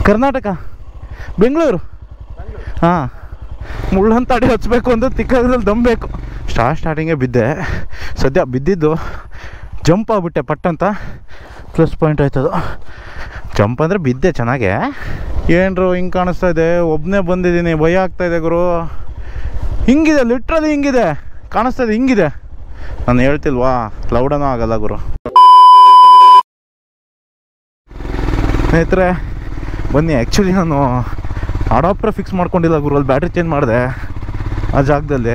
ಕರ್ನಾಟಕ ಬೆಂಗಳೂರು ಹಾಂ ಮುಳ್ಳಂತ ಅಡಿ ಹಚ್ಚಬೇಕು ಅಂದ್ರೆ ತಿಕ್ಕದಲ್ಲಿ ದಮ್ಬೇಕು ಸ್ಟಾರ್ಟ್ ಸ್ಟಾರ್ಟಿಂಗೇ ಬಿದ್ದೆ ಸದ್ಯ ಬಿದ್ದಿದ್ದು ಜಂಪ್ ಆಗ್ಬಿಟ್ಟೆ ಪಟ್ಟಂತ ಪ್ಲಸ್ ಪಾಯಿಂಟ್ ಆಯ್ತದು ಜಂಪ್ ಅಂದರೆ ಬಿದ್ದೆ ಚೆನ್ನಾಗೆ ಏನ್ರು ಹಿಂಗೆ ಕಾಣಿಸ್ತಾ ಇದೆ ಒಬ್ಬನೇ ಬಂದಿದ್ದೀನಿ ಭಯ ಆಗ್ತಾ ಇದೆ ಗುರು ಹಿಂಗಿದೆ ಲಿಟ್ರಲಿ ಹಿಂಗಿದೆ ಕಾಣಿಸ್ತಾ ಇದೆ ಹಿಂಗಿದೆ ನಾನು ಹೇಳ್ತಿಲ್ವಾ ಲೌಡನೂ ಆಗಲ್ಲ ಗುರು ಸ್ನೇಹಿತರೆ ಬನ್ನಿ ಆ್ಯಕ್ಚುಲಿ ನಾನು ಅಡಾಪ್ಟರ್ ಫಿಕ್ಸ್ ಮಾಡ್ಕೊಂಡಿಲ್ಲ ಗುರು ಅಲ್ಲಿ ಬ್ಯಾಟ್ರಿ ಚೇಂಜ್ ಮಾಡಿದೆ ಆ ಜಾಗದಲ್ಲಿ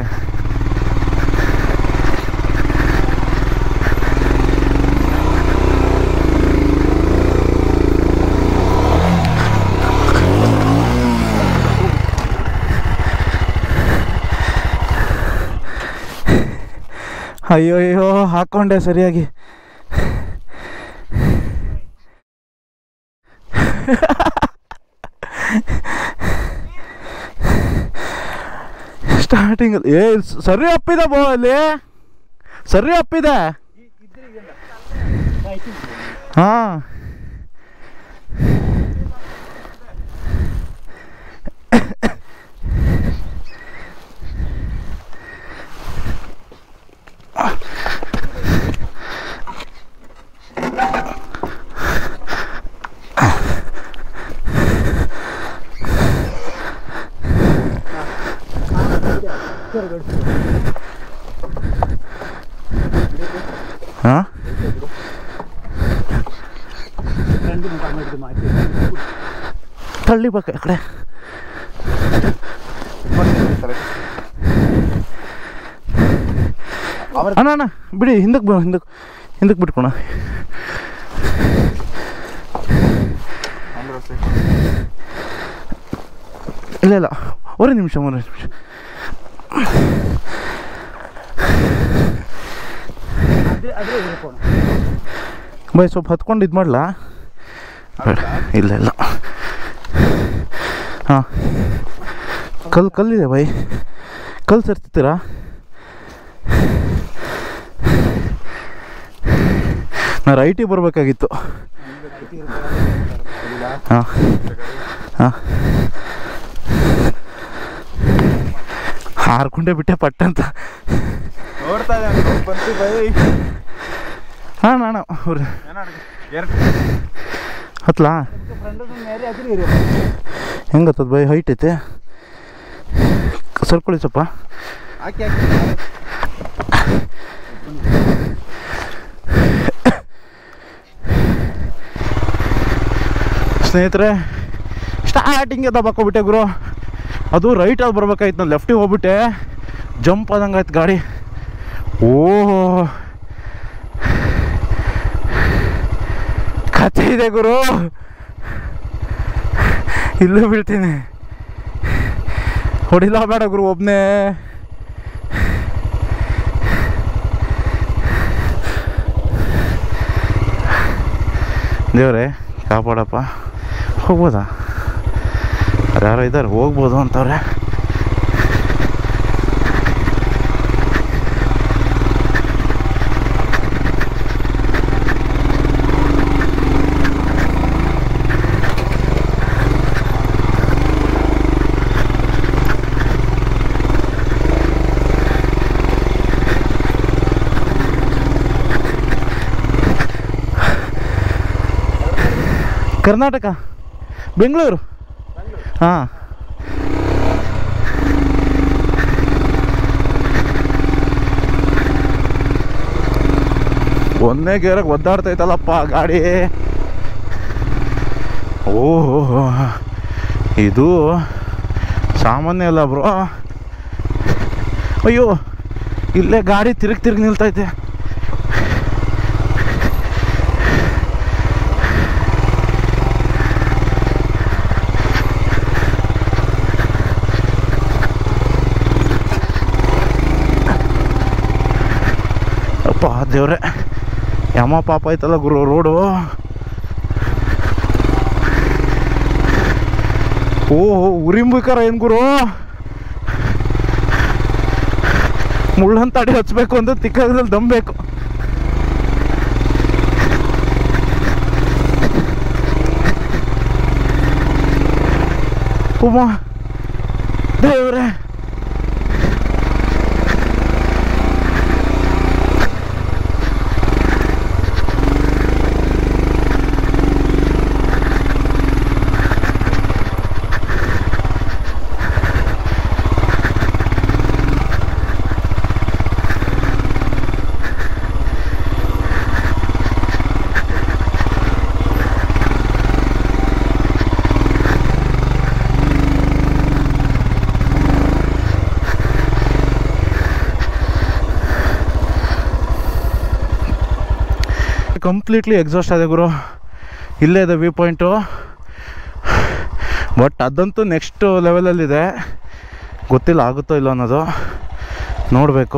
ಅಯ್ಯೋ ಅಯ್ಯೋ ಹಾಕ್ಕೊಂಡೆ ಸರಿಯಾಗಿ ಸ್ಟಾರ್ಟಿಂಗ್ ಏ ಸ್- ಸರಿ ಅಪ್ಪಿದೆ ಬೋ ಅಲ್ಲಿ ಸರಿ ಅಪ್ಪಿದೆ ಹಾ ಹಾ ತಳ್ಳಿಬೇಕು ಆ ಕಡೆ ಅಣ್ಣ ಅಣ್ಣ ಬಿಡಿ ಹಿಂದಕ್ಕೆ ಬ ಹಿಂದಕ್ಕೆ ಹಿಂದಕ್ಕೆ ಬಿಟ್ಕೊಣ ಇಲ್ಲ ಇಲ್ಲ ಒಂದು ನಿಮಿಷ ಒಂದು ನಿಮಿಷ ಬೈ ಸ್ವಲ್ಪ ಹತ್ಕೊಂಡು ಇದು ಮಾಡಲಾ ಬೇಡ ಇಲ್ಲ ಇಲ್ಲ ಹಾಂ ಕಲ್ಲು ಕಲ್ಲಿದೆ ಬೈ ಕಲ್ಲು ಸರ್ತಿದ್ದೀರಾ ನಾ ರೈಟಿಗೆ ಬರಬೇಕಾಗಿತ್ತು ಹಾಂ ಹಾಂ ಹಾರ್ಕೊಂಡೇ ಬಿಟ್ಟೆ ಪಟ್ಟಂತ ನೋಡ್ತಾ ಇದ್ದಾನೆ ಬಂತು ಬೈ ಹಾಂ ನಾನು ಅವ್ರು ಹತ್ಲಾ ಹೆಂಗೆ ಹತ್ತದ ಬೈ ಹೈಟ್ ಐತೆ ಸರ್ಕೊಳ್ಳಿ ಸ್ವಲ್ಪ ಹಾಕಿ ಹಾಕಿ ಸ್ನೇಹಿತರೆ ಸ್ಟಾರ್ಟಿಂಗ್ ದಬ್ಬಾಕೋಬಿಟ್ಟೆ ಗುರು ಅದು ರೈಟಲ್ಲಿ ಬರ್ಬೇಕಾಯ್ತು ನಾನು ಲೆಫ್ಟಿಗೆ ಹೋಗ್ಬಿಟ್ಟೆ ಜಂಪ್ ಆದಂಗೆ ಆಯ್ತು ಗಾಡಿ ಓ ಕಥೆ ಇದೆ ಗುರು ಇಲ್ಲೂ ಬೀಳ್ತೀನಿ ಹೊಡಿಲ ಬೇಡ ಗುರು ಒಬ್ಬನೇ ದೇವ್ರೆ ಕಾಪಾಡಪ್ಪ ಹೋಗ್ಬೋದಾ ಯಾರೋ ಇದ್ದಾರೆ ಹೋಗ್ಬೋದು ಅಂತವ್ರೆ ಕರ್ನಾಟಕ ಬೆಂಗಳೂರು ಹಾಂ ಒಂದನೇ ಗೇರಕ್ಕೆ ಒದ್ದಾಡ್ತೈತಲ್ಲಪ್ಪ ಗಾಡಿ ಓಹೋ ಇದು ಸಾಮಾನ್ಯ ಅಲ್ಲ ಬ್ರೋ ಅಯ್ಯೋ ಇಲ್ಲೇ ಗಾಡಿ ತಿರುಗಿ ತಿರುಗಿ ನಿಲ್ತೈತೆ ಅಪ್ಪ ದೇವ್ರೆ ಯಮ ಪಾಪ ಐತಲ್ಲ ಗುರು ರೋಡು ಓಹೋ ಉರಿಂಬೇಕಾರ ಏನು ಗುರು ಮುಳ್ಳಂತ ಅಡಿ ಹಚ್ಬೇಕು ಅಂದ್ರೆ ತಿಕ್ಕದಲ್ಲಿ ದಮ್ಬೇಕು ಉಮ್ಮ ದೇವ್ರೆ ಕಂಪ್ಲೀಟ್ಲಿ ಎಕ್ಸಾಸ್ಟ್ ಆಗಿದೆ ಗುರು ಇಲ್ಲೇ ಇದೆ ವ್ಯೂ ಪಾಯಿಂಟು ಬಟ್ ಅದಂತೂ ನೆಕ್ಸ್ಟ್ ಲೆವೆಲಲ್ಲಿದೆ ಗೊತ್ತಿಲ್ಲ ಆಗುತ್ತೋ ಇಲ್ಲ ಅನ್ನೋದು ನೋಡಬೇಕು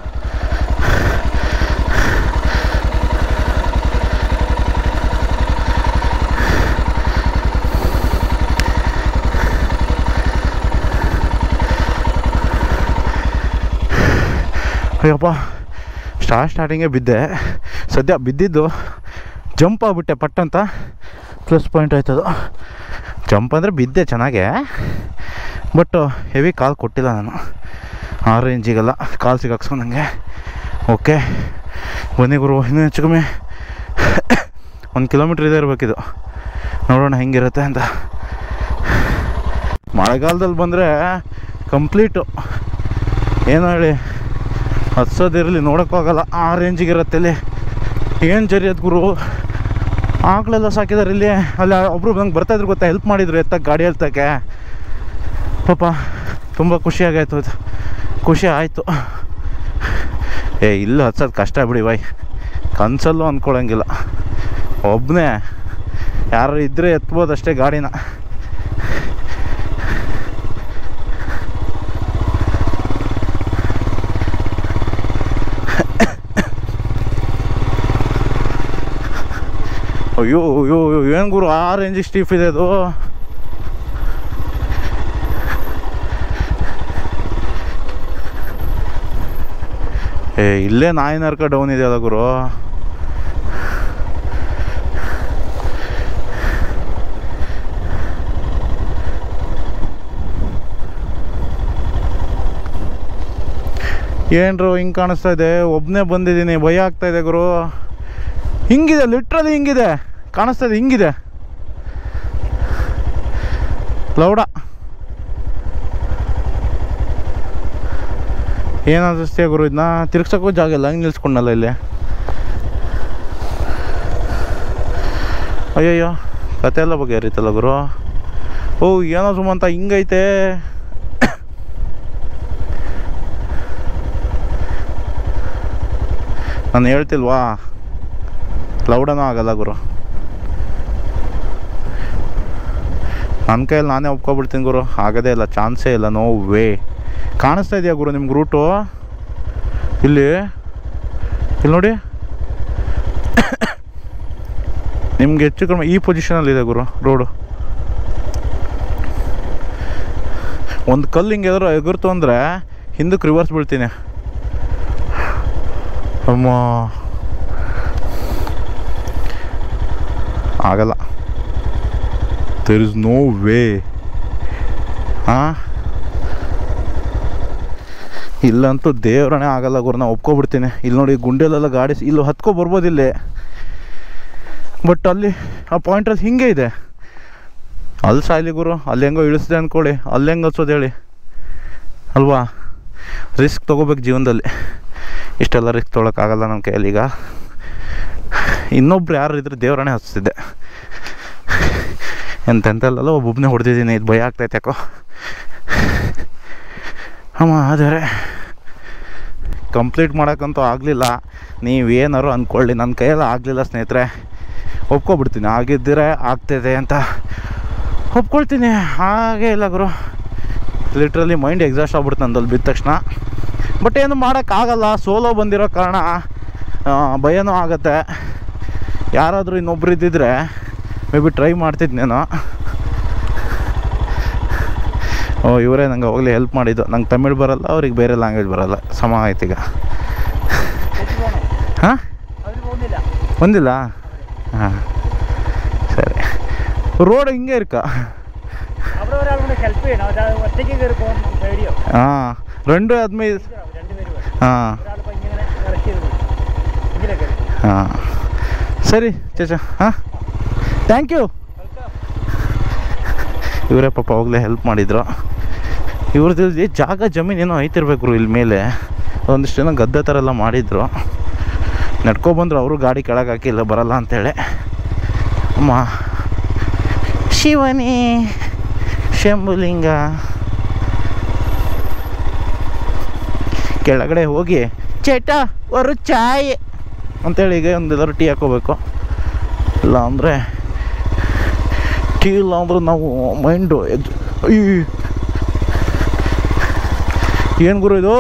ಅಯ್ಯಪ್ಪ ಸ್ಟಾರ್ಟ್ ಸ್ಟಾರ್ಟಿಂಗೇ ಬಿದ್ದೆ ಸದ್ಯ ಬಿದ್ದಿದ್ದು ಜಂಪ್ ಆಗ್ಬಿಟ್ಟೆ ಪಟ್ ಅಂತ ಪ್ಲಸ್ ಪಾಯಿಂಟ್ ಆಯ್ತದು ಜಂಪ್ ಅಂದರೆ ಬಿದ್ದೆ ಚೆನ್ನಾಗೆ ಬಟ್ ಹೆವಿ ಕಾಲು ಕೊಟ್ಟಿಲ್ಲ ನಾನು ಆ ರೇಂಜಿಗೆಲ್ಲ ಕಾಲು ಸಿಗಾಕ್ಸ್ಕೊಂಡಂಗೆ ಓಕೆ ಬನ್ನಿ ಗುರು ಇನ್ನೂ ಹೆಚ್ಚು ಕಮ್ಮಿ ಒಂದು ಕಿಲೋಮೀಟ್ರ್ ಇದೆ ಇರಬೇಕಿದು ನೋಡೋಣ ಹೆಂಗಿರುತ್ತೆ ಅಂತ ಮಳೆಗಾಲದಲ್ಲಿ ಬಂದರೆ ಕಂಪ್ಲೀಟು ಏನು ಹೇಳಿ ಹತ್ಸೋದಿರಲಿ ನೋಡೋಕ್ಕಾಗಲ್ಲ ಆ ರೇಂಜಿಗೆ ಇರುತ್ತೆ ಇಲ್ಲಿ ಏನು ಜರಿ ಅದು ಗುರು ಆಕಳೆಲ್ಲ ಸಾಕಿದಾರೆ ಇಲ್ಲಿ ಅಲ್ಲಿ ಒಬ್ರು ನಂಗೆ ಬರ್ತಾಯಿದ್ರು ಗೊತ್ತಾ ಹೆಲ್ಪ್ ಮಾಡಿದ್ರು ಎತ್ತಕ್ಕೆ ಗಾಡಿ ಎತ್ತಕ್ಕೆ ಪಾಪ ತುಂಬ ಖುಷಿಯಾಗಾಯ್ತು ಅದು ಖುಷಿ ಆಯಿತು ಏ ಇಲ್ಲ ಹತ್ಸೋದು ಕಷ್ಟ ಬಿಡಿ ಬಾಯ್ ಕನ್ಸಲ್ಲೂ ಅಂದ್ಕೊಳಂಗಿಲ್ಲ ಒಬ್ಬನೇ ಯಾರು ಇದ್ದರೆ ಎತ್ಬೋದು ಅಷ್ಟೇ ಗಾಡಿನ ಅಯ್ಯೋ ಅಯ್ಯೋ ಅಯ್ಯೋ ಏನು ಗುರು ಆ ರೇಂಜಿಗೆ ಸ್ಟೀಫ್ ಇದೆ ಅದು ಏ ಇಲ್ಲೇ ನಾಯಿನರ್ಕ ಡೌನ್ ಇದೆಯಲ್ಲ ಗುರು ಏನ್ರು ಹಿಂಗೆ ಕಾಣಿಸ್ತಾ ಇದೆ ಒಬ್ಬನೇ ಬಂದಿದ್ದೀನಿ ಭಯ ಆಗ್ತಾ ಇದೆ ಗುರು ಹಿಂಗಿದೆ ಲಿಟ್ರಲಿ ಹಿಂಗಿದೆ ಕಾಣಿಸ್ತಾ ಇದೆ ಹಿಂಗಿದೆ ಲೌಡ ಏನಾದಷ್ಟೇ ಗುರು ಇದನ್ನ ತಿರ್ಗ್ಸಕ್ಕೂ ಜಾಗ ಇಲ್ಲ ಹಂಗೆ ನಿಲ್ಸ್ಕೊಂಡಲ್ಲ ಇಲ್ಲಿ ಅಯ್ಯಯ್ಯೋ ಕತೆ ಎಲ್ಲ ಬಗ್ಗೆ ಹರಿತಲ್ಲ ಗುರು ಓ ಏನೋ ಸುಮಂತ ಹಿಂಗೈತೆ ನಾನು ಹೇಳ್ತಿಲ್ವಾ ಲೌಡನೂ ಆಗಲ್ಲ ಗುರು ನನ್ನ ಕೈಯಲ್ಲಿ ನಾನೇ ಒಪ್ಕೊಬಿಡ್ತೀನಿ ಗುರು ಆಗೋದೇ ಇಲ್ಲ ಚಾನ್ಸೇ ಇಲ್ಲ ನೋ ವೇ ಕಾಣಿಸ್ತಾ ಇದೆಯಾ ಗುರು ನಿಮ್ಗೆ ರೂಟು ಇಲ್ಲಿ ಇಲ್ಲಿ ನೋಡಿ ನಿಮ್ಗೆ ಹೆಚ್ಚು ಕಡಿಮೆ ಈ ಪೊಸಿಷನಲ್ಲಿದೆ ಗುರು ರೋಡು ಒಂದು ಕಲ್ಲು ಹಿಂಗೆ ಎದುರು ಎಗುರ್ತು ಅಂದರೆ ಹಿಂದಕ್ಕೆ ರಿವರ್ಸ್ ಬೀಳ್ತೀನಿ ಅಮ್ಮ ಆಗಲ್ಲ ದೇರ್ ಇಸ್ ನೋ ವೇ ಹಾಂ ಇಲ್ಲಂತೂ ದೇವ್ರನೇ ಆಗಲ್ಲ ಗುರು ನಾ ಒಪ್ಕೊಬಿಡ್ತೀನಿ ಇಲ್ಲಿ ನೋಡಿ ಗುಂಡೆಲೆಲ್ಲ ಗಾಡಿ ಸ್- ಇಲ್ಲಿ ಹತ್ಕೊ ಬರ್ಬೋದು ಇಲ್ಲಿ ಬಟ್ ಅಲ್ಲಿ ಆ ಪಾಯಿಂಟಲ್ಲಿ ಹಿಂಗೆ ಇದೆ ಅಲ್ಲಿ ಸಾಯ್ಲಿ ಗುರು ಅಲ್ಲಿ ಹೆಂಗೋ ಇಳಿಸ್ದೆ ಅಂದ್ಕೊಳ್ಳಿ ಅಲ್ಲಿ ಹೆಂಗೆ ಹಚ್ಚೋದು ಹೇಳಿ ಅಲ್ವಾ ರಿಸ್ಕ್ ತೊಗೋಬೇಕು ಜೀವನದಲ್ಲಿ ಇಷ್ಟೆಲ್ಲ ರಿಸ್ಕ್ ತೊಗೊಳಕ್ಕಾಗಲ್ಲ ನಮ್ಮ ಕೈಯಲ್ಲಿ ಈಗ ಇನ್ನೊಬ್ರು ಯಾರು ಇದ್ರೆ ದೇವ್ರನೇ ಹಚ್ತಿದ್ದೆ ಎಂತೆಂತೆಲ್ಲ ಒಬ್ಬೊಬ್ಬನೇ ಹೊಡೆದಿದ್ದೀನಿ ಇದು ಭಯ ಆಗ್ತೈತೆ ಯಾಕೋ ಅಮ್ಮ ಆದರೆ ಕಂಪ್ಲೀಟ್ ಮಾಡೋಕ್ಕಂತೂ ಆಗಲಿಲ್ಲ ನೀವೇನಾರು ಅಂದ್ಕೊಳ್ಳಿ ನನ್ನ ಕೈಯಲ್ಲಿ ಆಗಲಿಲ್ಲ ಸ್ನೇಹಿತರೆ ಒಪ್ಕೊಬಿಡ್ತೀನಿ ಆಗಿದ್ದರೆ ಆಗ್ತಿದೆ ಅಂತ ಒಪ್ಕೊಳ್ತೀನಿ ಹಾಗೇ ಇಲ್ಲ ಗುರು ಲಿಟ್ರಲಿ ಮೈಂಡ್ ಎಕ್ಸಾಸ್ಟ್ ಆಗ್ಬಿಡ್ತು ನಂದಲ್ಲಿ ಬಿದ್ದ ತಕ್ಷಣ ಬಟ್ ಏನು ಮಾಡೋಕ್ಕಾಗಲ್ಲ ಸೋಲೋ ಬಂದಿರೋ ಕಾರಣ ಆ, ಭಯನೂ ಆಗತ್ತೆ ಯಾರಾದರೂ ಇನ್ನೊಬ್ರು ಇದ್ದಿದ್ರೆ ಮೇ ಬಿ ಟ್ರೈ ಮಾಡ್ತಿದ್ನೇನೋ ಓ ಇವರೇ ನಂಗೆ ಹೋಗಲಿ ಹೆಲ್ಪ್ ಮಾಡಿದ್ದು ನಂಗೆ ತಮಿಳ್ ಬರಲ್ಲ ಅವ್ರಿಗೆ ಬೇರೆ ಲ್ಯಾಂಗ್ವೇಜ್ ಬರಲ್ಲ ಸಮ ಆಯ್ತು ಈಗ ಹಾಂ ಒಂದಿಲ್ಲ ಹಾಂ ಸರಿ ರೋಡ್ ಹಿಂಗೆ ಇರ್ಕ அப்புறம் ஒரு ஆள் സെൽഫി ചെയ്യണം ഒരാൾ ഒറ്റയ്ക്ക് കയറി പോകുമ്പോൾ പേടിയോ ആ രണ്ട് ആദ്മി രണ്ടുപേരും ആ ഒരാളിപ്പോൾ ഇങ്ങനെ ഇറക്കി ചെയ്ത് പോകും ഇങ്ങനെ കയറി ആ ಸರಿ ಚೇಚ ಹಾಂ ಥ್ಯಾಂಕ್ ಯು ಇವರೇ ಪಾಪ ಅವಾಗಲೇ ಹೆಲ್ಪ್ ಮಾಡಿದ್ರು ಇವ್ರದ್ದು ಇಲ್ಲಿ ಜಾಗ ಜಮೀನು ಏನೋ ಐತಿರ್ಬೇಕು ಇಲ್ಲಿ ಮೇಲೆ ಒಂದಿಷ್ಟು ಜನ ಗದ್ದೆ ಥರ ಎಲ್ಲ ಮಾಡಿದ್ರು ನಡ್ಕೊಬಂದ್ರು ಅವರು ಗಾಡಿ ಕೆಳಗೆ ಹಾಕಿಲ್ಲ ಬರಲ್ಲ ಅಂತೇಳಿ ಅಮ್ಮ ಶಿವನೇ ಶಂಭುಲಿಂಗ ಕೆಳಗಡೆ ಹೋಗಿ ಚೇಟ ಒಂದು ಚಾಯ್ ಅಂತೇಳಿ ಈಗ ಒಂದು ಎಲ್ಲರೂ ಟೀ ಹಾಕೋಬೇಕು ಇಲ್ಲ ಅಂದರೆ ಟೀ ಇಲ್ಲ ಅಂದ್ರೆ ನಾವು ಮೈಂಡು ಎದ್ದು ಏನು ಗುರು ಇದು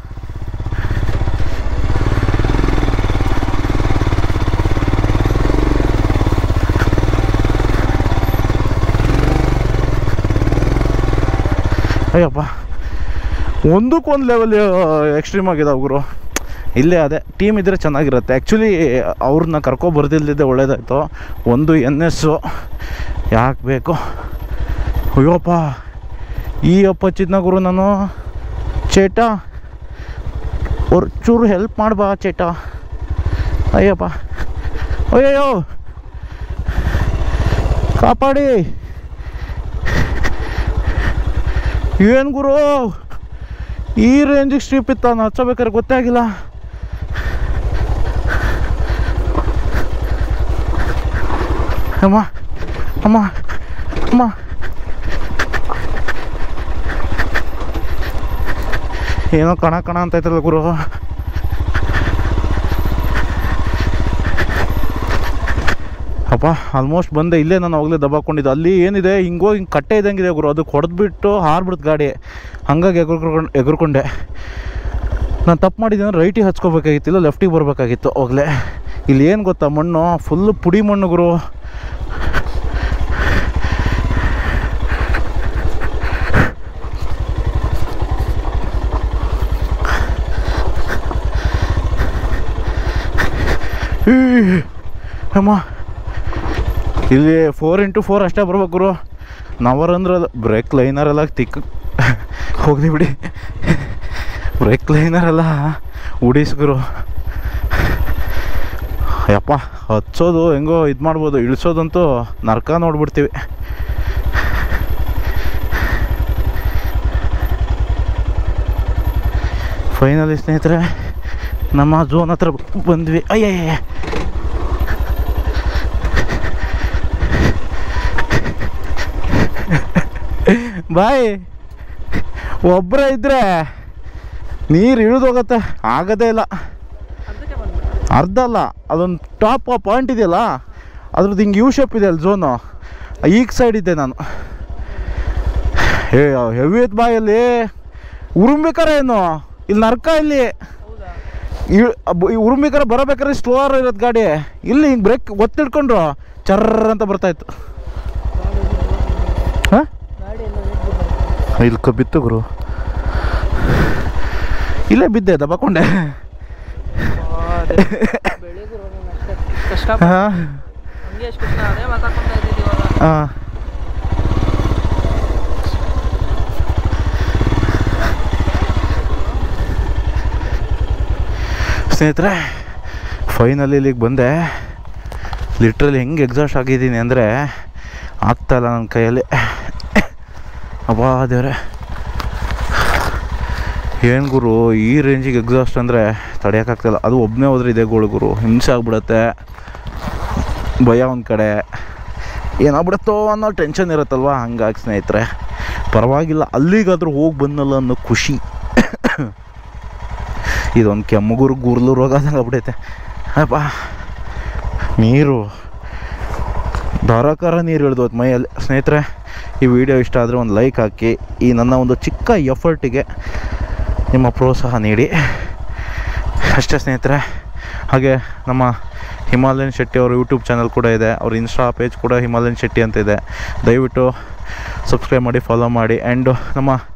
ಅಯ್ಯಪ್ಪ ಒಂದಕ್ಕೊಂದು ಲೆವೆಲ್ ಎಕ್ಸ್ಟ್ರೀಮ್ ಆಗಿದಾವೆ ಗುರು ಇಲ್ಲೇ ಅದೇ ಟೀಮ್ ಇದ್ದರೆ ಚೆನ್ನಾಗಿರುತ್ತೆ ಆ್ಯಕ್ಚುಲಿ ಅವ್ರನ್ನ ಕರ್ಕೊ ಬರ್ದಿಲ್ದಿದ್ದೆ ಒಳ್ಳೇದಾಯ್ತು ಒಂದು ಎನ್ ಎಸ್ಸು ಯಾಕೆ ಬೇಕು ಅಯ್ಯೋಪ್ಪ ಈ ಅಪ್ಪ ಚಿದ್ನ ಗುರು ನಾನು ಚೇಟ ಅವ್ರು ಚೂರು ಹೆಲ್ಪ್ ಮಾಡ್ಬಾ ಚೇಟ ಅಯ್ಯಪ್ಪ ಅಯ್ಯಯ್ಯೋ ಕಾಪಾಡಿ ಏನು ಗುರು ಈ ರೇಂಜಿಗೆ ಸ್ಟ್ರೀಪ್ ಇತ್ತು ನಾನು ಹಚ್ಚಬೇಕಾದ್ರೆ ಗೊತ್ತೇ ಆಗಿಲ್ಲ ಅಮ್ಮ ಅಮ್ಮ ಅಮ್ಮ ಏನೋ ಕಣ ಕಣ ಅಂತ ಐತಲ್ಲ ಗುರು ಅಪ್ಪ ಆಲ್ಮೋಸ್ಟ್ ಬಂದೆ ಇಲ್ಲೇ ನಾನು ಅವಾಗಲೇ ದಬಾಕೊಂಡಿದ್ದೆ ಅಲ್ಲಿ ಏನಿದೆ ಹಿಂಗೋಗಿ ಹಿಂಗೆ ಕಟ್ಟೆ ಇದ್ದಂಗಿದೆ ಗುರು ಅದಕ್ಕೆ ಹೊಡೆದ್ಬಿಟ್ಟು ಹಾರ್ಬಿಡ್ತು ಗಾಡಿ ಹಂಗಾಗಿ ಎಗರ್ಕೊಂಡು ಎಗರ್ಕೊಂಡೆ ನಾನು ತಪ್ಪು ಮಾಡಿದ್ದೀನಿ ಅಂದ್ರೆ ರೈಟಿಗೆ ಹಚ್ಕೋಬೇಕಾಗಿತ್ತಿಲ್ಲ ಲೆಫ್ಟಿಗೆ ಬರಬೇಕಾಗಿತ್ತು ಅವಾಗಲೇ ಇಲ್ಲಿ ಏನು ಗೊತ್ತಾ ಮಣ್ಣು ಫುಲ್ಲು ಪುಡಿ ಮಣ್ಣು ಗುರು ಈ, ಅಮ್ಮ ಇಲ್ಲಿ ಫೋರ್ ಇಂಟು ಫೋರ್ ಅಷ್ಟೇ ಬರ್ಬೇಕು ಗುರು ನವರ್ ಅಂದ್ರೆ ಬ್ರೇಕ್ ಲೈನರ್ ಎಲ್ಲ ತಿಕ್ಕ ಹೋಗ್ಲಿ ಬಿಡಿ ಬ್ರೇಕ್ ಲೈನರ್ ಎಲ್ಲ ಉಡಿಸ್ ಗುರು ಯಪ್ಪ ಹಚ್ಚೋದು ಹೆಂಗೋ ಇದು ಮಾಡ್ಬೋದು ಇಳಿಸೋದಂತೂ ನರ್ಕ ನೋಡ್ಬಿಡ್ತೀವಿ ಫೈನಲಿ ಸ್ನೇಹಿತರೆ ನಮ್ಮ ಝೋನ್ ಹತ್ರ ಬಂದ್ವಿ ಅಯ್ಯಯ್ಯ ಬಾಯ್ ಒಬ್ಬರೇ ಇದ್ರೆ ನೀರು ಇಳಿದೋಗತ್ತೆ ಆಗೋದೇ ಇಲ್ಲ ಅರ್ಧ ಅಲ್ಲ ಅದೊಂದು ಟಾಪ್ ಪಾಯಿಂಟ್ ಇದೆಯಲ್ಲ ಅದ್ರದ್ದು ಹಿಂಗೆ ಯೂ ಶೇಪ್ ಇದೆ ಅಲ್ಲಿ ಝೋನು ಈಗ ಸೈಡ್ ಇದ್ದೆ ನಾನು ಏ ಹೆವಿ ಐತ್ ಬಾಯಲ್ಲಿ ಉರುಮ್ಬೇಕಾರೆ ಏನು ಇಲ್ಲಿ ನರ್ಕ ಇಲ್ಲಿ ಉರುಮ್ಬೇಕಾರೆ ಬರಬೇಕಾದ್ರೆ ಸ್ಲೋರ್ ಇರೋದು ಗಾಡಿ ಇಲ್ಲಿ ಹಿಂಗೆ ಬ್ರೇಕ್ ಒತ್ತಿಡ್ಕೊಂಡ್ರು ಚರ್ರ ಅಂತ ಬರ್ತಾಯಿತ್ತು ಹಾಂ ಇಲ್ಲಿ ಕ ಬಿತ್ತು ಗುರು ಇಲ್ಲೇ ಬಿದ್ದೆ ದಬಕೊಂಡೆ ಬೆಳಿಗ್ಗೆ ಕಷ್ಟ ಹಾಂ ಹಂಗೆ ಎಷ್ಟು ಕಷ್ಟ ಅದೇ ಮಾತಾಡ್ಕೊಂತ ಇದ್ದೀವಿ ಇವಾಗ ಹಾಂ ಸ್ನೇಹಿತರೆ ಫೈನಲಿ ಇಲ್ಲಿಗೆ ಬಂದೆ ಲಿಟ್ರಲಿ ಹೆಂಗೆ ಎಕ್ಸಾಸ್ಟ್ ಆಗಿದ್ದೀನಿ ಅಂದರೆ ಆಗ್ತಾಯಿಲ್ಲ ನನ್ನ ಕೈಯಲ್ಲಿ ಅಬ್ಬಾ ದೇವ್ರೆ ಏನು ಗುರು ಈ ರೇಂಜಿಗೆ ಎಕ್ಸಾಸ್ಟ್ ಅಂದರೆ ತಡೆಯೋಕ್ಕಾಗ್ತಿಲ್ಲ ಅದು ಒಬ್ಬನೇ ಹೋದ್ರೆ ಇದೆ ಗೋಳು ಗುರು ಹಿಂಸೆ ಆಗ್ಬಿಡತ್ತೆ ಭಯ ಒಂದು ಕಡೆ ಏನಾಗ್ಬಿಡುತ್ತೋ ಅನ್ನೋ ಟೆನ್ಷನ್ ಇರುತ್ತಲ್ವ ಹಂಗಾಗಿ ಸ್ನೇಹಿತರೆ ಪರವಾಗಿಲ್ಲ ಅಲ್ಲಿಗಾದ್ರೂ ಹೋಗಿ ಬಂದಲ್ಲ ಅನ್ನೋ ಖುಷಿ ಇದೊಂದು ಕೆಮ್ಮಗುರು ಗುರ್ಲು ರೋಗ ಆದಂಗೆ ಆಗ್ಬಿಡೈತೆ ಅಪ್ಪ ನೀರು ಧಾರಾಕಾರ ನೀರು ಇಳಿದೋದು ಮೈಯಲ್ಲಿ ಸ್ನೇಹಿತರೆ ಈ ವಿಡಿಯೋ ಇಷ್ಟ ಆದರೆ ಒಂದು ಲೈಕ್ ಹಾಕಿ ಈ ನನ್ನ ಒಂದು ಚಿಕ್ಕ ಎಫರ್ಟಿಗೆ ನಿಮ್ಮ ಪ್ರೋತ್ಸಾಹ ನೀಡಿ ಅಷ್ಟೇ ಸ್ನೇಹಿತರೆ ಹಾಗೆ ನಮ್ಮ ಹಿಮಾಲಯನ್ ಶೆಟ್ಟಿ ಅವರ ಯೂಟ್ಯೂಬ್ ಚಾನಲ್ ಕೂಡ ಇದೆ ಅವ್ರ ಇನ್ಸ್ಟಾ ಪೇಜ್ ಕೂಡ ಹಿಮಾಲಯನ್ ಶೆಟ್ಟಿ ಅಂತ ಇದೆ ದಯವಿಟ್ಟು ಸಬ್ಸ್ಕ್ರೈಬ್ ಮಾಡಿ ಫಾಲೋ ಮಾಡಿ ಆ್ಯಂಡ್ ನಮ್ಮ